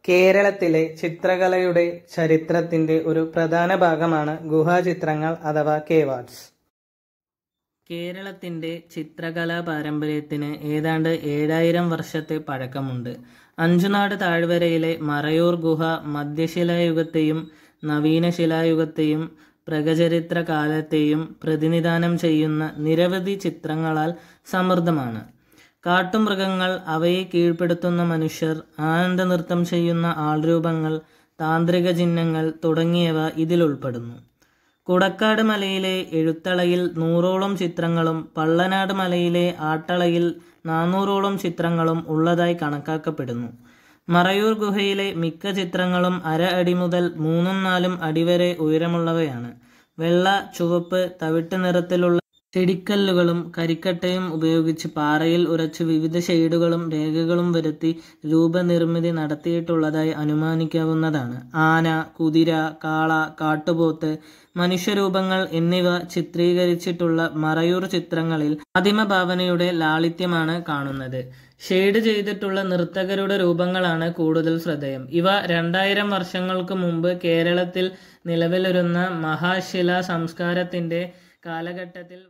കേരളത്തിലെ ചിത്രകലയുടെ ചരിത്രത്തിന്റെ ഒരു പ്രധാന ഭാഗമാണ് ഗുഹാചിത്രങ്ങൾ അഥവാ കേവ് ആർട്സ് കേരളത്തിന്റെ ചിത്രകലാ പാരമ്പര്യത്തിന് ഏതാണ്ട് ഏഴായിരം വർഷത്തെ പഴക്കമുണ്ട് അഞ്ചുനാട് താഴ്വരയിലെ മറയൂർ ഗുഹ മധ്യശിലായുഗത്തെയും നവീനശിലായുഗത്തെയും പ്രഗചരിത്ര കാലത്തെയും പ്രതിനിധാനം ചെയ്യുന്ന നിരവധി ചിത്രങ്ങളാൽ സമൃദ്ധമാണ് കാട്ടുമൃഗങ്ങൾ അവയെ കീഴ്പ്പെടുത്തുന്ന മനുഷ്യർ ആനന്ദനൃത്തം ചെയ്യുന്ന ആൾരൂപങ്ങൾ താന്ത്രിക ചിഹ്നങ്ങൾ തുടങ്ങിയവ ഇതിലുൾപ്പെടുന്നു കുടക്കാട് മലയിലെ എഴുത്തളയിൽ നൂറോളം ചിത്രങ്ങളും പള്ളനാട് മലയിലെ ആട്ടളയിൽ നാനൂറോളം ചിത്രങ്ങളും ഉള്ളതായി കണക്കാക്കപ്പെടുന്നു മറയൂർ ഗുഹയിലെ മിക്ക ചിത്രങ്ങളും അര അടി മുതൽ മൂന്നും നാലും അടി വരെ ഉയരമുള്ളവയാണ് വെള്ള ചുവപ്പ് തവിട്ട് നിറത്തിലുള്ള ചെടിക്കല്ലുകളും കരിക്കട്ടയും ഉപയോഗിച്ച് പാറയിൽ ഉരച്ച് വിവിധ ഷെയ്ഡുകളും രേഖകളും വരുത്തി രൂപനിർമ്മിതി നടത്തിയിട്ടുള്ളതായി അനുമാനിക്കാവുന്നതാണ് ആന കുതിര കാള കാട്ടുപോത്ത് മനുഷ്യരൂപങ്ങൾ എന്നിവ ചിത്രീകരിച്ചിട്ടുള്ള മറയൂർ ചിത്രങ്ങളിൽ ആദിമഭാവനയുടെ ലാളിത്യമാണ് കാണുന്നത് ഷെയ്ഡ് ചെയ്തിട്ടുള്ള നർത്തകരുടെ രൂപങ്ങളാണ് കൂടുതൽ ശ്രദ്ധേയം ഇവ രണ്ടായിരം വർഷങ്ങൾക്ക് മുമ്പ് കേരളത്തിൽ നിലവിലിരുന്ന മഹാശിലാ സംസ്കാരത്തിന്റെ കാലഘട്ടത്തിൽ